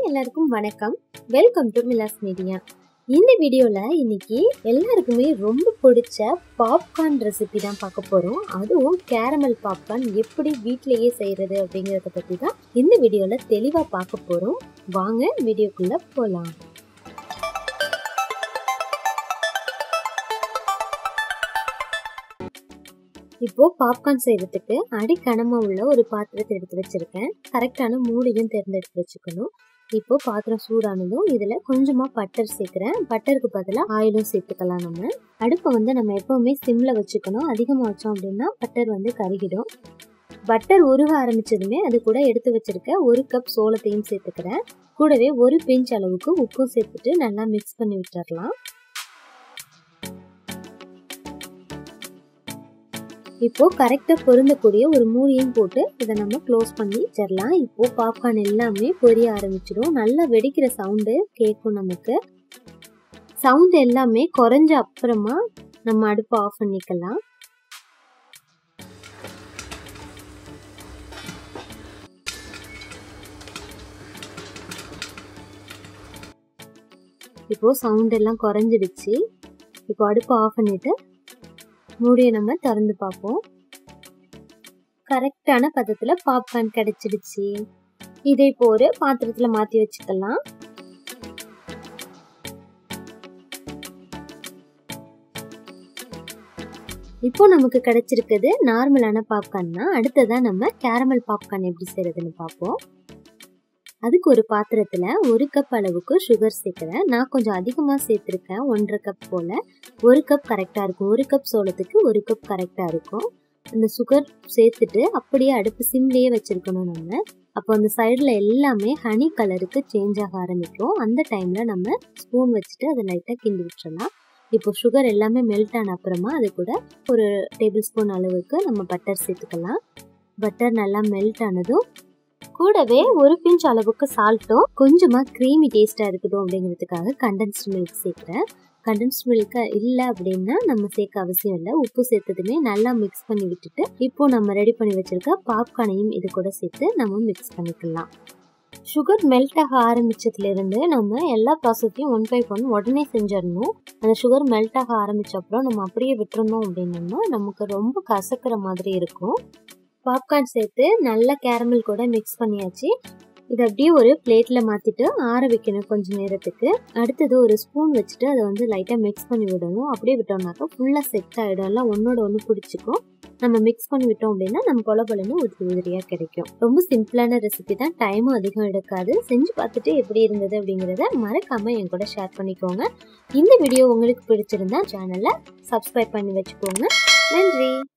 எல்லாருக்கும் வணக்கம் welcome to மிலாஸ் media இந்த வீடியோல இன்னைக்கு எல்லாருக்குமே ரொம்ப பிடிச்ச பாப்கார்ன் ரெசிபி தான் பார்க்க போறோம் அதுவும் கேரமல் பாப்கார்ன் எப்படி வீட்டிலேயே செய்யறது அப்படிங்கறத பத்தி தான் இந்த வீடியோல தெளிவா பார்க்க போறோம் வாங்க வீடியோக்குள்ள போலாம் இப்போ பாப்கார்ன் செய்யறதுக்கு அடிக்கனமா உள்ள ஒரு பாத்திரத்தை எடுத்து வச்சிருக்கேன் கரெக்டான மூடியும் தேர்ந்தெடுத்து வச்சுக்கணும் இப்போ பாத்திரம் சூடானதும் இதுல கொஞ்சமா பட்டர் சேர்க்கிறேன் பட்டருக்கு பதிலாக ஆயிலும் சேர்த்துக்கலாம் நம்ம அடுப்பை வந்து நம்ம எப்பவுமே சிம்ல வச்சுக்கணும் அதிகமா வச்சோம் அப்படின்னா பட்டர் வந்து கருகிடும் பட்டர் உருக ஆரம்பிச்சதுமே அது கூட எடுத்து வச்சிருக்க ஒரு கப் சோளத்தையும் சேர்த்துக்கிறேன் கூடவே ஒரு பிஞ்ச் அளவுக்கு உப்பும் சேர்த்துட்டு நல்லா மிக்ஸ் பண்ணி விட்டுறலாம் இப்போ கரெக்டாக பொருந்தக்கூடிய ஒரு மூடியும் போட்டு இதை நம்ம க்ளோஸ் பண்ணி வச்சிடலாம் இப்போ பாப்கார்ன் எல்லாமே பொரிய ஆரம்பிச்சிடும் நல்லா வெடிக்கிற சவுண்டு கேட்கும் நமக்கு சவுண்ட் எல்லாமே குறைஞ்ச அப்புறமா நம்ம அடுப்பை ஆஃப் பண்ணிக்கலாம் இப்போ சவுண்ட் எல்லாம் குறைஞ்சிடுச்சு இப்போ அடுப்பை ஆஃப் பண்ணிட்டு மூடியை நம்ம திறந்து பார்ப்போம் கரெக்டான பதத்தில் பாப்கார்ன் கிடைச்சிடுச்சு இதை இப்போ ஒரு பாத்திரத்தில் மாற்றி வச்சுக்கலாம் இப்போ நமக்கு கிடைச்சிருக்குது நார்மலான பாப்கார்ன்னா அடுத்ததான் நம்ம கேரமல் பாப்கார்ன் எப்படி செய்யறதுன்னு பார்ப்போம் அதுக்கு ஒரு பாத்திரத்தில் ஒரு கப் அளவுக்கு சுகர் சேர்க்குறேன் நான் கொஞ்சம் அதிகமாக சேர்த்துருக்கேன் ஒன்றரை கப் போல் ஒரு கப் கரெக்டாக இருக்கும் ஒரு கப் சோளத்துக்கு ஒரு கப் கரெக்டாக இருக்கும் அந்த சுகர் சேர்த்துட்டு அப்படியே அடுப்பு சிம்லேயே வச்சுருக்கணும் நம்ம அப்போ அந்த சைடில் எல்லாமே ஹனி கலருக்கு சேஞ்ச் ஆக ஆரம்பிக்கும் அந்த டைமில் நம்ம ஸ்பூன் வச்சுட்டு அதை லைட்டாக கிண்டி விட்டுறலாம் இப்போ சுகர் எல்லாமே மெல்ட் ஆன அப்புறமா அது கூட ஒரு டேபிள் ஸ்பூன் அளவுக்கு நம்ம பட்டர் சேர்த்துக்கலாம் பட்டர் நல்லா மெல்ட் ஆனதும் கூடவே ஒரு பிஞ்ச் அளவுக்கு சால்ட்டும் கொஞ்சமா க்ரீமி டேஸ்டா இருக்கட்டும் அப்படிங்கிறதுக்காக கண்டென்ஸ்ட் மில்க் சேர்க்குறேன் கண்டென்ஸ்ட் மில்க் இல்லை அப்படின்னா நம்ம சேர்க்க அவசியம் இல்லை உப்பு சேர்த்ததுமே நல்லா மிக்ஸ் பண்ணி விட்டுட்டு இப்போ நம்ம ரெடி பண்ணி வச்சிருக்க பாப்கார்னையும் இது கூட சேர்த்து நம்ம மிக்ஸ் பண்ணிக்கலாம் சுகர் மெல்ட் ஆக ஆரம்பிச்சதுலேருந்து நம்ம எல்லா ப்ராசஸையும் ஒன் பை ஒன் உடனே செஞ்சிடணும் அந்த சுகர் மெல்ட் ஆக ஆரம்பிச்ச அப்புறம் நம்ம அப்படியே விட்டுருந்தோம் அப்படின்னோம்னா நமக்கு ரொம்ப கசக்கிற மாதிரி இருக்கும் பாப்கார்ன் சேர்த்து நல்ல கேரமல் கூட மிக்ஸ் பண்ணியாச்சு இதை அப்படியே ஒரு பிளேட்டில் மாற்றிட்டு ஆற வைக்கணும் கொஞ்சம் நேரத்துக்கு அடுத்தது ஒரு ஸ்பூன் வச்சுட்டு அதை வந்து லைட்டாக மிக்ஸ் பண்ணி விடணும் அப்படியே விட்டோம்னாக்கா ஃபுல்லாக செட் ஆகிடும் எல்லாம் ஒன்றோட ஒன்று பிடிச்சிக்கும் நம்ம மிக்ஸ் பண்ணி விட்டோம் அப்படின்னா நம்ம பொல பொலன்னு உதிரி உதிரியாக கிடைக்கும் ரொம்ப சிம்பிளான ரெசிபி தான் டைமும் அதிகம் எடுக்காது செஞ்சு பார்த்துட்டு எப்படி இருந்தது அப்படிங்கிறத மறக்காமல் என் கூட ஷேர் பண்ணிக்கோங்க இந்த வீடியோ உங்களுக்கு பிடிச்சிருந்தா சேனலை சப்ஸ்கிரைப் பண்ணி வச்சுக்கோங்க நன்றி